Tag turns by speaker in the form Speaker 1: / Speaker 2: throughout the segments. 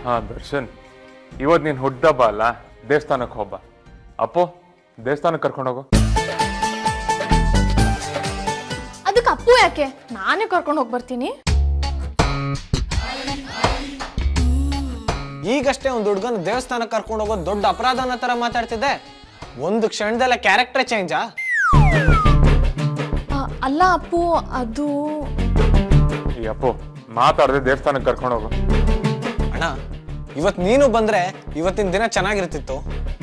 Speaker 1: ಹಾ ದರ್ಶನ್ ಇವತ್ತು ನೀನು ಹುಡ್ದಬ್ಬ ಅಲ್ಲ ದೇವಸ್ಥಾನಕ್ಕೆ ಹೋಗ್ಬ ಅಪ್ಪೋ ದೇವಸ್ಥಾನಕ್ಕೆ ಕರ್ಕೊಂಡೋಗು
Speaker 2: ಅದಕ್ಕೆ ಅಪ್ಪು ಯಾಕೆ ನಾನೇ ಕರ್ಕೊಂಡು ಹೋಗಿ ಬರ್ತೀನಿ
Speaker 3: ಈಗಷ್ಟೇ ಒಂದು ಹುಡುಗನ ದೇವಸ್ಥಾನಕ್ಕೆ ಕರ್ಕೊಂಡು ಹೋಗೋದು ದೊಡ್ಡ ಅಪರಾಧನ ತರ ಮಾತಾಡ್ತಿದ್ದೆ ಒಂದು ಕ್ಷಣದಲ್ಲ ಕ್ಯಾರೆಕ್ಟರ್ ಚೇಂಜಾ
Speaker 2: ಆ, ಅಲ್ಲ ಅಪ್ಪು ಅದು
Speaker 1: ಈ ಅಪ್ಪು ಮಾತಾಡದೆ ದೇವಸ್ಥಾನಕ್ಕೆ ಕರ್ಕೊಂಡೋಗು
Speaker 3: ಅಣ್ಣ ಇವತ್ ನೀನು ಬಂದ್ರೆ ಇವತ್ತಿನ ದಿನ ಚೆನ್ನಾಗಿರ್ತಿತ್ತು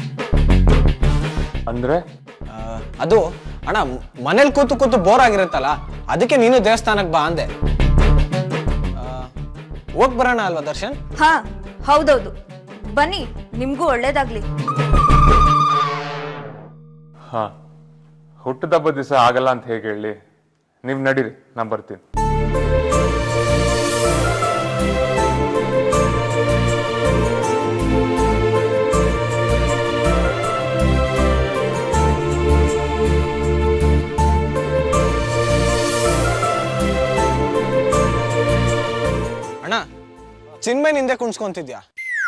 Speaker 1: ಅಂದ್ರೆ
Speaker 3: ಆ, ಅದು ಅಣ್ಣ ಮನೇಲಿ ಕೂತು ಕೂತು ಬೋರ್ ಆಗಿರುತ್ತಲ್ಲ ಅದಕ್ಕೆ ನೀನು ದೇವಸ್ಥಾನಕ್ಕೆ ಬಾ ಅಂದೆ ಆ, ಹೋಗ್ ಬರೋಣ ಅಲ್ವಾ ದರ್ಶನ್
Speaker 4: ಹಾ ಹೌದೌದು ಬನ್ನಿ ನಿಮ್ಗೂ ಒಳ್ಳೇದಾಗ್ಲಿ
Speaker 1: ಹಾ ಹುಟ್ಟದಬ್ಬ ದಿವಸ ಆಗಲ್ಲ ಅಂತ ಹೇಗೆ ಹೇಳಿ ನೀವು ನಡೀರಿ ನಾನು ಬರ್ತೀನಿ
Speaker 3: ಅಣ್ಣ ಚಿನ್ಮಯ್ ನಿಂದೆ ಕುಣ್ಸ್ಕೊಂತಿದ್ಯಾ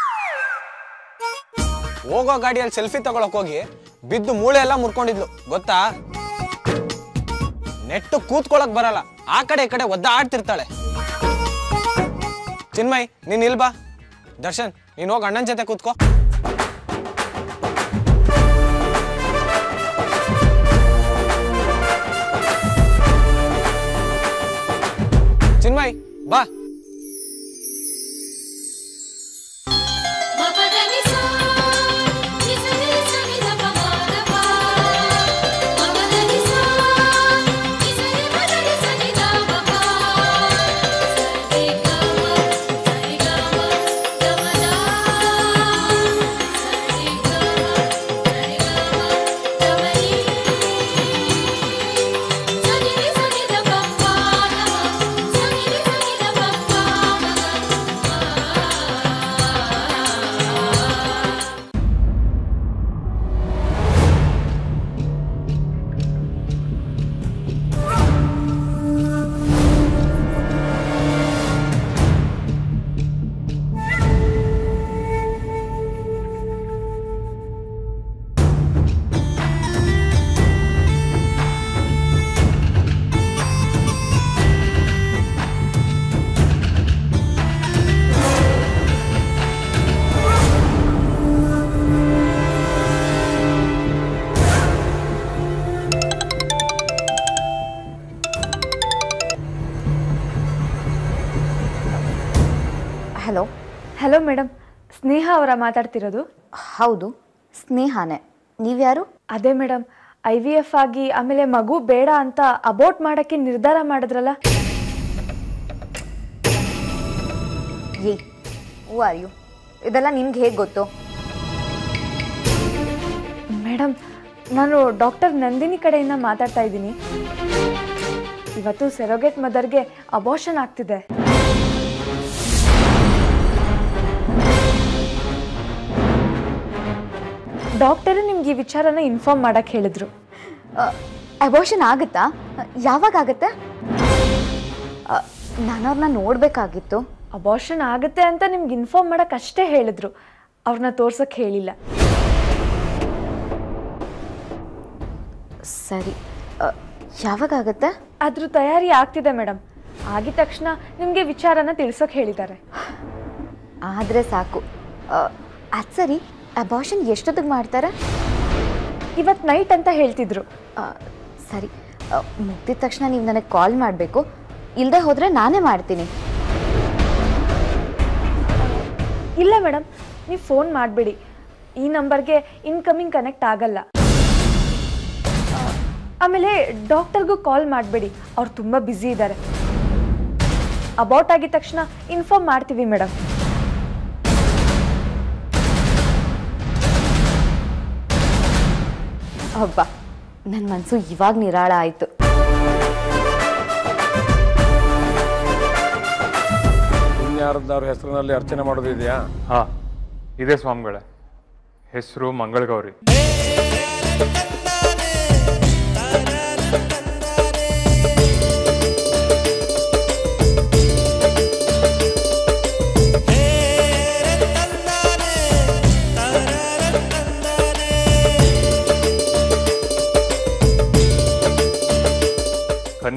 Speaker 3: ಹೋಗೋ ಗಾಡಿಯಲ್ಲಿ ಸೆಲ್ಫಿ ತಗೊಳಕ್ ಹೋಗಿ ಬಿದ್ದು ಮೂಳೆ ಎಲ್ಲ ಮುರ್ಕೊಂಡಿದ್ಲು ಗೊತ್ತಾ ನೆಟ್ಟು ಕೂತ್ಕೊಳಕ್ ಬರಲ್ಲ ಆ ಕಡೆ ಈ ಕಡೆ ಒದ್ದ ಆಡ್ತಿರ್ತಾಳೆ ಚಿನ್ಮಯ್ ನೀನ್ ಇಲ್ಬಾ ದರ್ಶನ್ ನೀನ್ ಹೋಗಿ ಅಣ್ಣನ ಜೊತೆ ಕೂತ್ಕೋ ಚಿನ್ಮಯ್ ಬಾ
Speaker 5: ಹಲೋ
Speaker 6: ಹಲೋ ಮೇಡಮ್ ಸ್ನೇಹ ಅವರ ಮಾತಾಡ್ತಿರೋದು
Speaker 5: ಹೌದು ಸ್ನೇಹಾನೇ ನೀವ್ಯಾರು
Speaker 6: ಅದೇ ಮೇಡಮ್ ಐ ವಿ ಎಫ್ ಆಗಿ ಆಮೇಲೆ ಮಗು ಬೇಡ ಅಂತ ಅಬೋಟ್ ಮಾಡಕ್ಕೆ ನಿರ್ಧಾರ ಮಾಡಿದ್ರಲ್ಲ
Speaker 5: ಏ ಹೂ ಆರ್ ಯು ಇದೆಲ್ಲ ನಿಮ್ಗೆ ಹೇಗೆ ಗೊತ್ತು
Speaker 6: ಮೇಡಮ್ ನಾನು ಡಾಕ್ಟರ್ ನಂದಿನಿ ಕಡೆಯಿಂದ ಮಾತಾಡ್ತಾ ಇದ್ದೀನಿ ಇವತ್ತು ಸೆರೋಗೇಟ್ ಮದರ್ಗೆ ಅಬೋಷನ್ ಆಗ್ತಿದೆ ಡಾಕ್ಟರ್ ನಿಮ್ಗೆ ಈ ವಿಚಾರನ ಇನ್ಫಾರ್ಮ್ ಮಾಡಕ್ ಹೇಳಿದ್ರು
Speaker 5: ಅಬೋಷನ್ ಆಗುತ್ತಾ ಯಾವಾಗ ಆಗುತ್ತೆ ನಾನು ಅವ್ರನ್ನ ನೋಡಬೇಕಾಗಿತ್ತು
Speaker 6: ಅಬೋಷನ್ ಆಗುತ್ತೆ ಅಂತ ನಿಮ್ಗೆ ಇನ್ಫಾರ್ಮ್ ಮಾಡಕ್ ಅಷ್ಟೇ ಹೇಳಿದ್ರು ಅವ್ರನ್ನ ತೋರ್ಸಕ್ ಹೇಳಿಲ್ಲ
Speaker 5: ಸರಿ ಆ, ಯಾವಾಗ ಆಗುತ್ತೆ
Speaker 6: ಅದ್ರ ತಯಾರಿ ಆಗ್ತಿದೆ ಮೇಡಮ್ ಆಗಿದ ತಕ್ಷಣ ನಿಮಗೆ ವಿಚಾರನ ತಿಳ್ಸೋಕೆ ಹೇಳಿದ್ದಾರೆ
Speaker 5: ಆದರೆ ಸಾಕು ಅದು ಸರಿ ಅಬಾಷನ್ ಎಷ್ಟೊತ್ತಿಗೆ ಮಾಡ್ತಾರೆ
Speaker 6: ಇವತ್ತು ನೈಟ್ ಅಂತ ಹೇಳ್ತಿದ್ರು
Speaker 5: ಆ, ಸರಿ ಆ, ಮುಗ್ದಿದ ತಕ್ಷಣ ನೀವು ನನಗೆ ಕಾಲ್ ಮಾಡಬೇಕು ಇಲ್ಲದೆ ಹೋದರೆ ನಾನೇ ಮಾಡ್ತೀನಿ
Speaker 6: ಇಲ್ಲ ಮೇಡಮ್ ನೀವು ಫೋನ್ ಮಾಡಬೇಡಿ ಈ ನಂಬರ್ಗೆ ಇನ್ಕಮಿಂಗ್ ಕನೆಕ್ಟ್ ಆಗಲ್ಲ ಆ, ಆಮೇಲೆ ಡಾಕ್ಟರ್ಗೂ ಕಾಲ್ ಮಾಡಬೇಡಿ ಅವ್ರು ತುಂಬ ಬ್ಯುಸಿ ಇದ್ದಾರೆ ಅಬೌಟ್ ಆಗಿದ ತಕ್ಷಣ ಇನ್ಫಾರ್ಮ್ ಮಾಡ್ತೀವಿ ಮೇಡಮ್
Speaker 5: ಹಬ್ಬ ನನ್ನ ಮನಸ್ಸು ಇವಾಗ ನಿರಾಳ ಆಯಿತು
Speaker 7: ಇನ್ಯಾರದ್ದಾರು ಹೆಸರಿನಲ್ಲಿ ಅರ್ಚನೆ ಮಾಡೋದಿದೆಯಾ
Speaker 1: ಹಾ ಇದೆ ಸ್ವಾಮಿಗಳೇ ಹೆಸರು ಮಂಗಳಗೌರಿ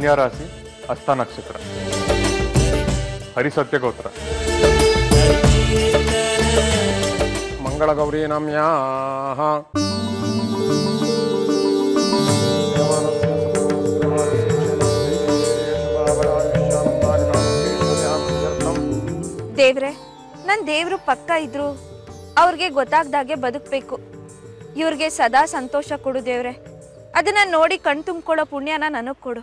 Speaker 1: ಕನ್ಯಾ ರಾಶಿ ಹಸ್ತ ನಕ್ಷತ್ರ ಹರಿಸತ್ಯ ಗೋತ್ರ
Speaker 7: ಮಂಗಳ ಗೌರಿ ನಮ್ಯಾ
Speaker 4: ದೇವ್ರೆ ನನ್ನ ದೇವ್ರು ಪಕ್ಕ ಇದ್ರು ಅವ್ರಿಗೆ ಗೊತ್ತಾಗ್ದಾಗೆ ಬದುಕಬೇಕು ಇವ್ರಿಗೆ ಸದಾ ಸಂತೋಷ ಕೊಡು ದೇವ್ರೆ ಅದನ್ನ ನೋಡಿ ಕಣ್ ತುಂಬ್ಕೊಳ್ಳೋ ಪುಣ್ಯನ ನನಗ್ ಕೊಡು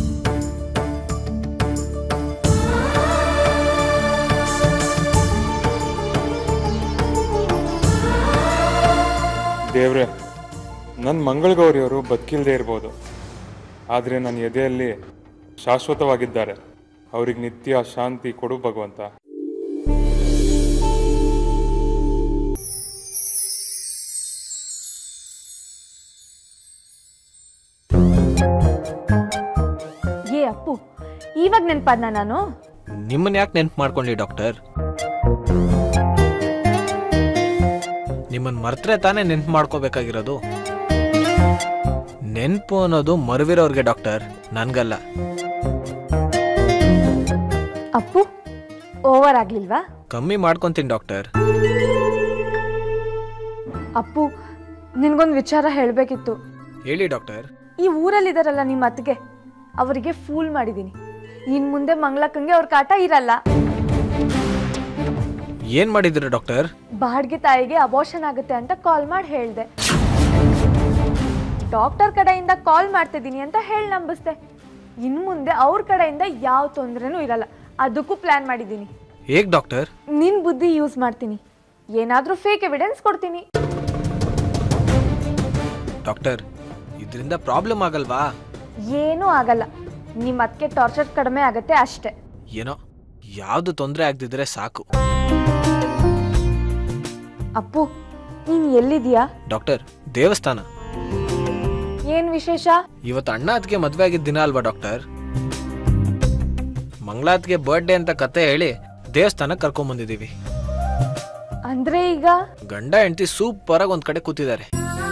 Speaker 1: ದೇವ್ರೆ ನನ್ನ ಮಂಗಳಗೌರಿಯವರು ಬದುಕಿಲ್ದೇ ಇರ್ಬೋದು ಆದರೆ ನನ್ನ ಎದೆಯಲ್ಲಿ ಶಾಶ್ವತವಾಗಿದ್ದಾರೆ ಅವ್ರಿಗೆ ನಿತ್ಯ ಶಾಂತಿ ಕೊಡು ಭಗವಂತ
Speaker 6: ಏ ಅಪ್ಪು ಇವಾಗ ನೆನ್ಪಾದ್ನ ನಾನು
Speaker 3: ನಿಮ್ಮನ್ನ ಯಾಕೆ ನೆನ್ಪು ಮಾಡ್ಕೊಂಡ್ಲಿ ಡಾಕ್ಟರ್ ನಿಮ್ಮನ್ನ ಮರ್ತ್ರೆ ತಾನೇ ನೆನ್ಪು ಮಾಡ್ಕೋಬೇಕಾಗಿರೋದು ನೆನ್ಪು ಅನ್ನೋದು ಮರುವಿರೋರ್ಗೆ ಡಾಕ್ಟರ್ ನನ್ಗಲ್ಲ
Speaker 6: ಅಪ್ಪು ಓವರ್ ಆಗ್ಲಿಲ್ವಾ
Speaker 3: ಕಮ್ಮಿ ಮಾಡ್ಕೊಂತೀನಿ ಡಾಕ್ಟರ್
Speaker 6: ಅಪ್ಪು ನಿನ್ಗೊಂದು ವಿಚಾರ ಹೇಳಬೇಕಿತ್ತು
Speaker 3: ಹೇಳಿ ಡಾಕ್ಟರ್
Speaker 6: ಈ ಊರಲ್ಲಿದಾರಲ್ಲ ನಿಮ್ಮ ಅತ್ತಿಗೆ ಅವರಿಗೆ ಫೂಲ್ ಮಾಡಿದ್ದೀನಿ ಇನ್ ಮುಂದೆ ಮಂಗ್ಲಕ್ಕಂಗೆ ಅವ್ರ ಕಾಟ ಇರಲ್ಲ
Speaker 3: ಏನ್ ಮಾಡಿದಿರ ಡಾಕ್ಟರ್
Speaker 6: ಬಾಡ್ಗೆ ತಾಯಿಗೆ ಅಬೋಷನ್ ಆಗುತ್ತೆ ಅಂತ ಕಾಲ್ ಮಾಡಿ ಹೇಳ್ದೆ ಡಾಕ್ಟರ್ ಕಡೆಯಿಂದ ಕಾಲ್ ಮಾಡ್ತಿದ್ದೀನಿ ಅಂತ ಹೇಳಿ ನಂಬಿಸ್ದೆ ಇನ್ ಮುಂದೆ ಅವ್ರ ಕಡೆಯಿಂದ ಯಾವ ತೊಂದರೆನೂ ಇರಲ್ಲ ಅದಕ್ಕೂ ಪ್ಲಾನ್ ಮಾಡಿದ್ದೀನಿ
Speaker 3: ಹೇಗ್ ಡಾಕ್ಟರ್
Speaker 6: ನಿನ್ ಬುದ್ಧಿ ಯೂಸ್ ಮಾಡ್ತೀನಿ ಏನಾದ್ರೂ ಫೇಕ್ ಎವಿಡೆನ್ಸ್ ಕೊಡ್ತೀನಿ
Speaker 3: ಡಾಕ್ಟರ್ ಇದರಿಂದ ಪ್ರಾಬ್ಲಮ್ ಆಗಲ್ವಾ
Speaker 6: ಏನೂ ಆಗಲ್ಲ ನಿಮ್ಮ ಅದಕ್ಕೆ ಟಾರ್ಚರ್ ಕಡಿಮೆ ಆಗತ್ತೆ ಅಷ್ಟೇ
Speaker 3: ಏನೋ ಯಾವ್ದು ತೊಂದರೆ ಆಗ್ದಿದ್ರೆ ಸಾಕು
Speaker 6: ಅಪ್ಪು ನೀನ್ ಎಲ್ಲಿದ್ಯಾ
Speaker 3: ಡಾಕ್ಟರ್ ದೇವಸ್ಥಾನ
Speaker 6: ಏನ್ ವಿಶೇಷ
Speaker 3: ಇವತ್ತು ಅಣ್ಣ ಅತ್ಗೆ ಮದ್ವೆ ಆಗಿದ್ದ ದಿನ ಅಲ್ವಾ ಡಾಕ್ಟರ್ ಮಂಗಳಾತ್ಗೆ ಬರ್ಡೇ ಅಂತ ಕತೆ ಹೇಳಿ ದೇವಸ್ಥಾನಕ್ಕೆ ಕರ್ಕೊಂಡ್ ಬಂದಿದೀವಿ
Speaker 6: ಅಂದ್ರೆ ಈಗ
Speaker 3: ಗಂಡ ಹೆಂಡತಿ ಸೂಪರ್ ಆಗಿ ಒಂದ್ ಕಡೆ ಕೂತಿದ್ದಾರೆ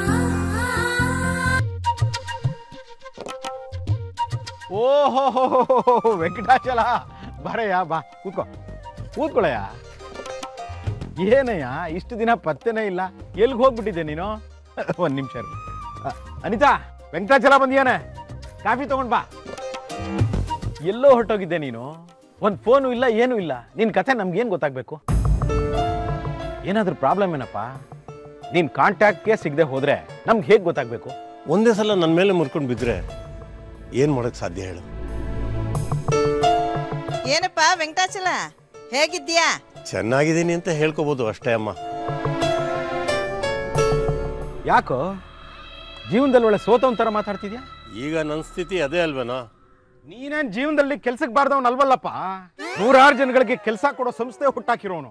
Speaker 8: ಓಹೋ ವೆಂಕಟಾಚಲ ಬರಯ್ಯ ಬಾ ಕೂತ್ಕೋ ಕೂತ್ಕೊಳ್ಳಯ್ಯ ಏನಯ್ಯ ಇಷ್ಟು ದಿನ ಪತ್ತೆನೇ ಇಲ್ಲ ಎಲ್ಲಿಗೆ ಹೋಗ್ಬಿಟ್ಟಿದ್ದೆ ನೀನು ಒಂದು ನಿಮಿಷ ಇರು. ಅ, ಅನಿತಾ ವೆಂಕಟಾಚಲ ಬಂದಿಯಾನೆ ಕಾಫಿ ತಗೊಂಡ್ ಬಾ ಎಲ್ಲೋ ಹೊರಟೋಗಿದ್ದೆ ನೀನು ಒಂದು ಫೋನು ಇಲ್ಲ ಏನೂ ಇಲ್ಲ ನಿನ್ನ ಕಥೆ ನಮ್ಗೇನು ಗೊತ್ತಾಗಬೇಕು ಏನಾದರೂ ಪ್ರಾಬ್ಲಮ್ ಏನಪ್ಪ ನೀನು ಕಾಂಟ್ಯಾಕ್ಟ್ಗೆ ಸಿಗದೆ ಹೋದ್ರೆ ನಮ್ಗೆ ಹೇಗೆ ಗೊತ್ತಾಗಬೇಕು
Speaker 9: ಒಂದೇ ಸಲ ನನ್ನ ಮೇಲೆ ಮುರ್ಕೊಂಡು ಬಿದ್ದರೆ ಏನು ಮಾಡೋಕ್ಕೆ ಸಾಧ್ಯ ಹೇಳು
Speaker 10: ಏನಪ್ಪ ವೆಂಕಟಾಚಲ ಹೇಗಿದ್ಯಾ
Speaker 9: ಚೆನ್ನಾಗಿದ್ದೀನಿ ಅಂತ ಹೇಳ್ಕೊಬೋದು ಅಷ್ಟೇ ಅಮ್ಮ
Speaker 8: ಯಾಕೋ ಜೀವನದಲ್ಲಿ ಒಳ್ಳೆ ಸೋತವನ್ ಥರ ಮಾತಾಡ್ತಿದ್ಯಾ
Speaker 9: ಈಗ ನನ್ನ ಸ್ಥಿತಿ ಅದೇ ಅಲ್ವೇನೋ
Speaker 8: ನೀನೇನ್ ಜೀವನದಲ್ಲಿ ಕೆಲ್ಸಕ್ಕೆ ಬಾರ್ದವನ್ ಅಲ್ವಲ್ಲಪ್ಪ ನೂರಾರು ಜನಗಳಿಗೆ ಕೆಲಸ ಕೊಡೋ ಸಂಸ್ಥೆ ಹುಟ್ಟಾಕಿರೋನು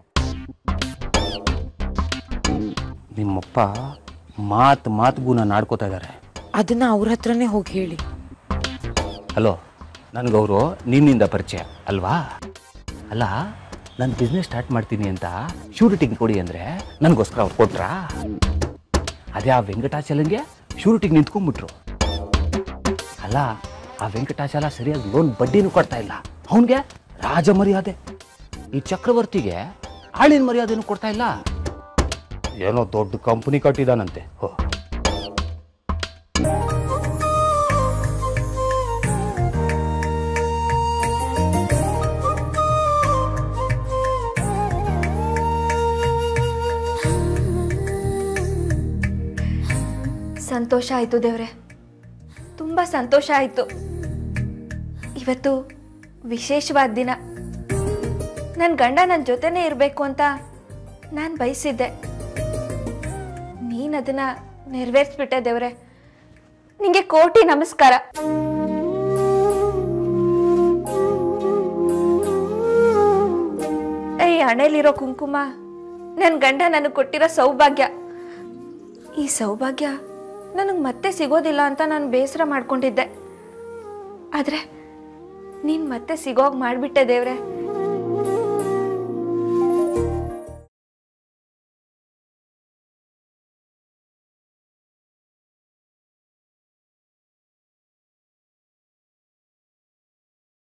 Speaker 11: ನಿಮ್ಮಪ್ಪ ಮಾತು ಮಾತಿಗೂ ನಾನು ಆಡ್ಕೋತಾ ಇದ್ದಾರೆ
Speaker 10: ಅದನ್ನ ಅವ್ರ ಹತ್ರನೇ ಹೋಗಿ ಹೇಳಿ
Speaker 11: ಹಲೋ ನನಗವರು ನಿನ್ನಿಂದ ಪರಿಚಯ ಅಲ್ವಾ ಅಲ್ಲ ನಾನು ಬಿಸ್ನೆಸ್ ಸ್ಟಾರ್ಟ್ ಮಾಡ್ತೀನಿ ಅಂತ ಶ್ಯೂರಿಟಿಗೆ ಕೊಡಿ ಅಂದರೆ ನನಗೋಸ್ಕರ ಅವ್ರು ಕೊಟ್ರಾ ಅದೇ ಆ ವೆಂಕಟಾಚಲಂಗೆ ಶ್ಯೂರಿಟಿಗೆ ನಿಂತ್ಕೊಂಡ್ಬಿಟ್ರು ಅಲ್ಲ ಆ ವೆಂಕಟಾಚಲ ಸರಿಯಾಗಿ ಲೋನ್ ಬಡ್ಡಿನೂ ಕೊಡ್ತಾ ಇಲ್ಲ ಅವನಿಗೆ ರಾಜ ಮರ್ಯಾದೆ ಈ ಚಕ್ರವರ್ತಿಗೆ ಆಳಿನ ಮರ್ಯಾದೆನೂ ಕೊಡ್ತಾ ಇಲ್ಲ ಏನೋ ದೊಡ್ಡ ಕಂಪನಿ ಕಟ್ಟಿದಾನಂತೆ ಹೋ
Speaker 4: ಸಂತೋಷ ಆಯ್ತು ದೇವ್ರೆ ತುಂಬ ಸಂತೋಷ ಆಯ್ತು ಇವತ್ತು ವಿಶೇಷವಾದ ದಿನ ನನ್ನ ಗಂಡ ನನ್ನ ಜೊತೆನೇ ಇರಬೇಕು ಅಂತ ನಾನು ಬಯಸಿದ್ದೆ ನೀನು ಅದನ್ನ ನೆರವೇರಿಸ್ಬಿಟ್ಟೆ ದೇವ್ರೆ ನಿಂಗೆ ಕೋಟಿ ನಮಸ್ಕಾರ ಈ ಹಣೆಲಿರೋ ಕುಂಕುಮ ನನ್ನ ಗಂಡ ನನಗೆ ಕೊಟ್ಟಿರೋ ಸೌಭಾಗ್ಯ ಈ ಸೌಭಾಗ್ಯ ನನಗೆ ಮತ್ತೆ ಸಿಗೋದಿಲ್ಲ ಅಂತ ನಾನು ಬೇಸರ ಮಾಡ್ಕೊಂಡಿದ್ದೆ ಆದರೆ ನೀನು ಮತ್ತೆ ಸಿಗೋಗ್ ಮಾಡಿಬಿಟ್ಟೆ ದೇವ್ರೆ